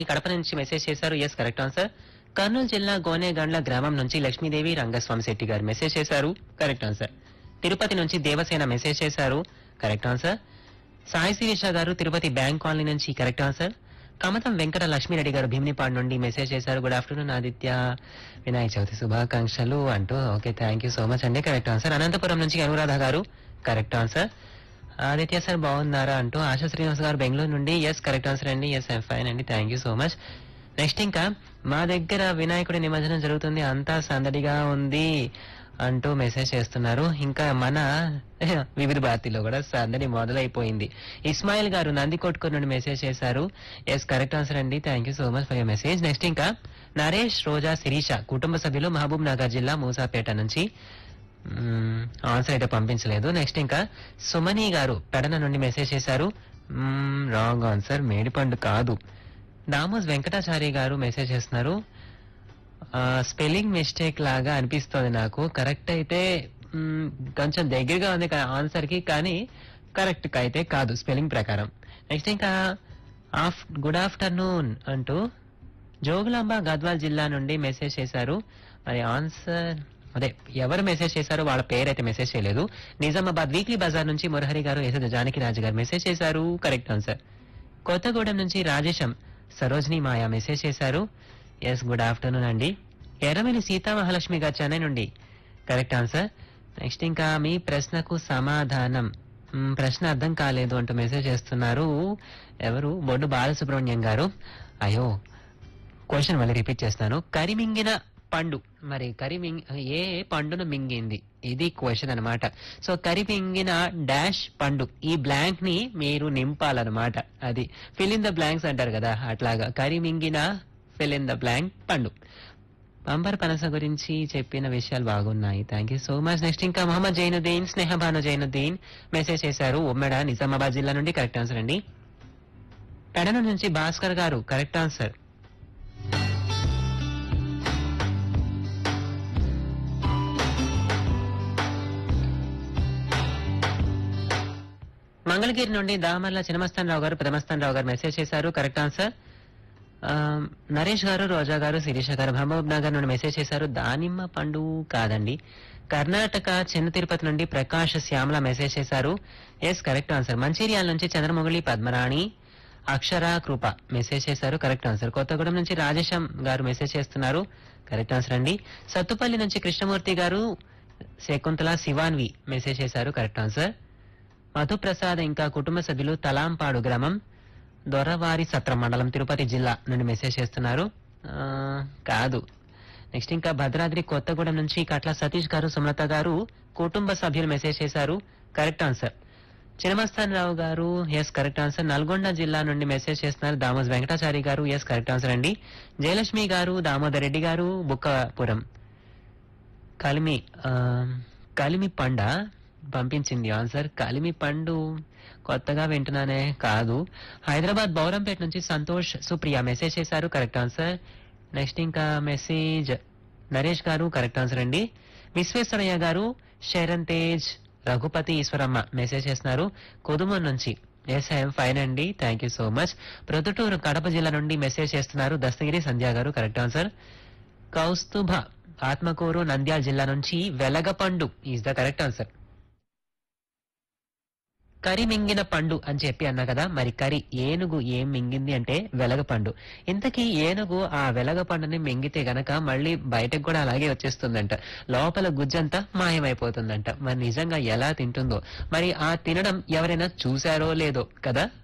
ఈ కడప నుంచి మెసేజ్ చేశారు ఎస్ కరెక్ట్ ఆన్సర్ కర్నూలు జిల్లా గోనేగండ్ల గ్రామం నుంచి లక్ష్మీదేవి రంగస్వామి శెట్టి గారు మెసేజ్ చేశారు కరెక్ట్ ఆన్సర్ తిరుపతి నుంచి దేవసేన మెసేజ్ చేశారు correct answer Sai Sirisha garu Tirupati bank colony నుంచి కరెక్ట్ ఆన్సర్ కమతం వెంకట లక్ష్మీరెడ్డి గారు భీమినిపాడు నుండి మెసేజ్ చేశారు గుడ్ ఆఫ్టర్నూన్ ఆదిత్య వినాయక చవితి శుభాకాంక్షలు అంటూ okay thank you so much అండి కరెక్ట్ ఆన్సర్ అనంతపురం నుంచి అనురాధ గారు కరెక్ట్ ఆన్సర్ ఆదిత్య సార్ బాగున్నారా అంటూ ఆశా శ్రీనివాస్ గారు బెంగళూరు నుండి ఎస్ కరెక్ట్ ఆన్సర్ అండి ఎస్ ఐమ్ ఫైన్ అండి thank you so much next ఇంకా మా దగ్గర వినాయకుడి నిమజ్జనం జరుగుతుంది అంతా సందడిగా ఉంది అంటూ మెసేజ్ చేస్తున్నారు ఇంకా మన వివిధ భారతిలో కూడా సందడి మొదలైపోయింది ఇస్మాయిల్ గారు నందికొట్కూరు నుండి మెసేజ్ చేశారు ఎస్ కరెక్ట్ ఆన్సర్ అండి thank you so much for your message next ఇంకా నరేష్ రోజా శిరీష కుటుంబ సభ్యులు మహబూబ్ నగర్ జిల్లా మూసాపేట నుంచి మ్మ్, ఆన్సర్ అయితే పంపించలేదు నెక్స్ట్ ఇంకా సుమని గారు పెడన నుండి మెసేజ్ చేశారు మ్మ్, రాంగ్ ఆన్సర్ మేడిపండు కాదు దామోస్ వెంకటాచారి గారు మెసేజ్ చేస్తున్నారు ఆ, స్పెల్లింగ్ మిస్టేక్ లాగా అనిపిస్తోంది నాకు కరెక్ట్ అయితే మ్మ్, కొంచెం దగ్గరగా ఉంది కా- ఆన్సర్ కి కానీ కరెక్ట్ అయితే కాదు స్పెల్లింగ్ ప్రకారం నెక్స్ట్ ఇంకా ఆఫ్ గుడ్ ఆఫ్టర్నూన్ అంటూ జోగులాంబ గద్వాల్ జిల్లా నుండి మెసేజ్ చేశారు మరి ఆన్సర్ అదే ఎవరు మెసేజ్ చేశారో వాళ్ళ పేరైతే మెసేజ్ చేయలేదు నిజామాబాద్ వీక్లీ బజార్ నుంచి మురహరి గారు ఎస్ జానకి రాజు గారు మెసేజ్ చేశారు కరెక్ట్ ఆన్సర్ కొత్తగూడెం నుంచి రాజేశం సరోజిని మాయా మెసేజ్ చేశారు ఎస్ గుడ్ ఆఫ్టర్నూన్ అండి ఎర్రమల్లి సీతా మహాలక్ష్మి గారు చెన్నై నుండి కరెక్ట్ ఆన్సర్ నెక్స్ట్ ఇంకా మీ ప్రశ్నకు సమాధానం మ్, ప్రశ్న అర్థం కాలేదు అంటూ మెసేజ్ చేస్తున్నారు ఎవరు బొడ్డు బాలసుబ్రహ్మణ్యం గారు అయ్యో క్వశ్చన్ మళ్ళీ రిపీట్ చేస్తాను కరిమింగిన పండు మరి కరిమింగ్ ఏ పండును మింగింది ఇది క్వశ్చన్ అన్నమాట సో కరిమింగిన డాష్ పండు ఈ బ్లాంక్ ని మీరు నింపాలన్నమాట అది ఫిల్ ఇన్ ద బ్లాంక్స్ అంటారు కదా అట్లాగా కరిమింగిన ఫిల్ ఇన్ ద బ్లాంక్ పండు పంపర్ పనస గురించి చెప్పిన విషయాలు బాగున్నాయి thank you so much next ఇంకా మొహమ్మద్ జైనుద్దీన్ స్నేహబాను జైనుద్దీన్ మెసేజ్ చేశారు ఉమ్మడ నిజామాబాద్ జిల్లా నుండి కరెక్ట్ ఆన్సర్ అండి పెడన నుంచి భాస్కర్ గారు కరెక్ట్ ఆన్సర్ మంగళగిరి నుండి దామర్ల చినమస్తాన్ రావు గారు పెదమస్తాన్ రావు గారు మెసేజ్ చేశారు కరెక్ట్ ఆన్సర్ ఆ, నరేష్ గారు రోజా గారు శిరీష గారు మహబూబ్ నగర్ నుండి మెసేజ్ చేశారు దానిమ్మ పండు కాదండి కర్ణాటక చిన్న తిరుపతి నుండి ప్రకాష్ శ్యామల మెసేజ్ చేశారు ఎస్ కరెక్ట్ ఆన్సర్ మంచిర్యాల నుంచి చంద్రమొగలి పద్మరాణి అక్షర కృప మెసేజ్ చేశారు కరెక్ట్ ఆన్సర్ కొత్తగూడెం నుంచి రాజేశం గారు మెసేజ్ చేస్తున్నారు కరెక్ట్ ఆన్సర్ అండి సత్తుపల్లి నుంచి కృష్ణమూర్తి గారు శకుంతల శివాన్వి మెసేజ్ చేశారు కరెక్ట్ ఆన్సర్ మధుప్రసాద్ ఇంకా కుటుంబ సభ్యులు తలాంపాడు గ్రామం దొరవారి సత్రం మండలం తిరుపతి జిల్లా నుండి మెసేజ్ చేస్తున్నారు ఆ, కాదు నెక్స్ట్ ఇంకా భద్రాద్రి కొత్తగూడెం నుంచి కట్ల సతీష్ గారు సుమలత గారు కుటుంబ సభ్యులు మెసేజ్ చేశారు కరెక్ట్ ఆన్సర్ చినమస్తాన్ రావు గారు ఎస్ కరెక్ట్ ఆన్సర్ నల్గొండ జిల్లా నుండి మెసేజ్ చేస్తున్నారు దామోస్ వెంకటాచారి గారు ఎస్ కరెక్ట్ ఆన్సర్ అండి జయలక్ష్మి గారు దామోదర్ రెడ్డి గారు బుక్కపురం కలిమి ఆ, కలిమి పండ పంపించింది ఆన్సర్ కలిమి పండు కొత్తగా వింటున్నానే కాదు హైదరాబాద్ బౌరంపేట నుంచి సంతోష్ సుప్రియ మెసేజ్ చేశారు కరెక్ట్ ఆన్సర్ నెక్స్ట్ ఇంకా message Naresh garu correct answer అండి విశ్వేశ్వరయ్య గారు శరణ్ తేజ్ రఘుపతి ఈశ్వరమ్మ మెసేజ్ చేస్తున్నారు కొదుమూరు నుంచి ఎస్ ఐఎమ్ ఫైన్ అండి thank you so much Proddatur Kadapa జిల్లా నుండి మెసేజ్ చేస్తున్నారు దస్తగిరి సంధ్య గారు కరెక్ట్ ఆన్సర్ కౌస్తుభ ఆత్మకూరు నంద్యాల జిల్లా నుంచి వెలగపండు ఈజ్ ద కరెక్ట్ ఆన్సర్ కరి మింగిన పండు అని చెప్పి అన్నా కదా మరి కరి ఏనుగు ఏం మింగింది అంటే వెలగపండు ఇంతకీ ఏనుగు ఆ వెలగపండుని మింగితే గనక మళ్ళీ బయటకు కూడా అలాగే వచ్చేస్తుందంట లోపల గుజ్జంతా మాయమైపోతుందంట మరి నిజంగా ఎలా తింటుందో మరి ఆ తినడం ఎవరైనా చూశారో లేదో కదా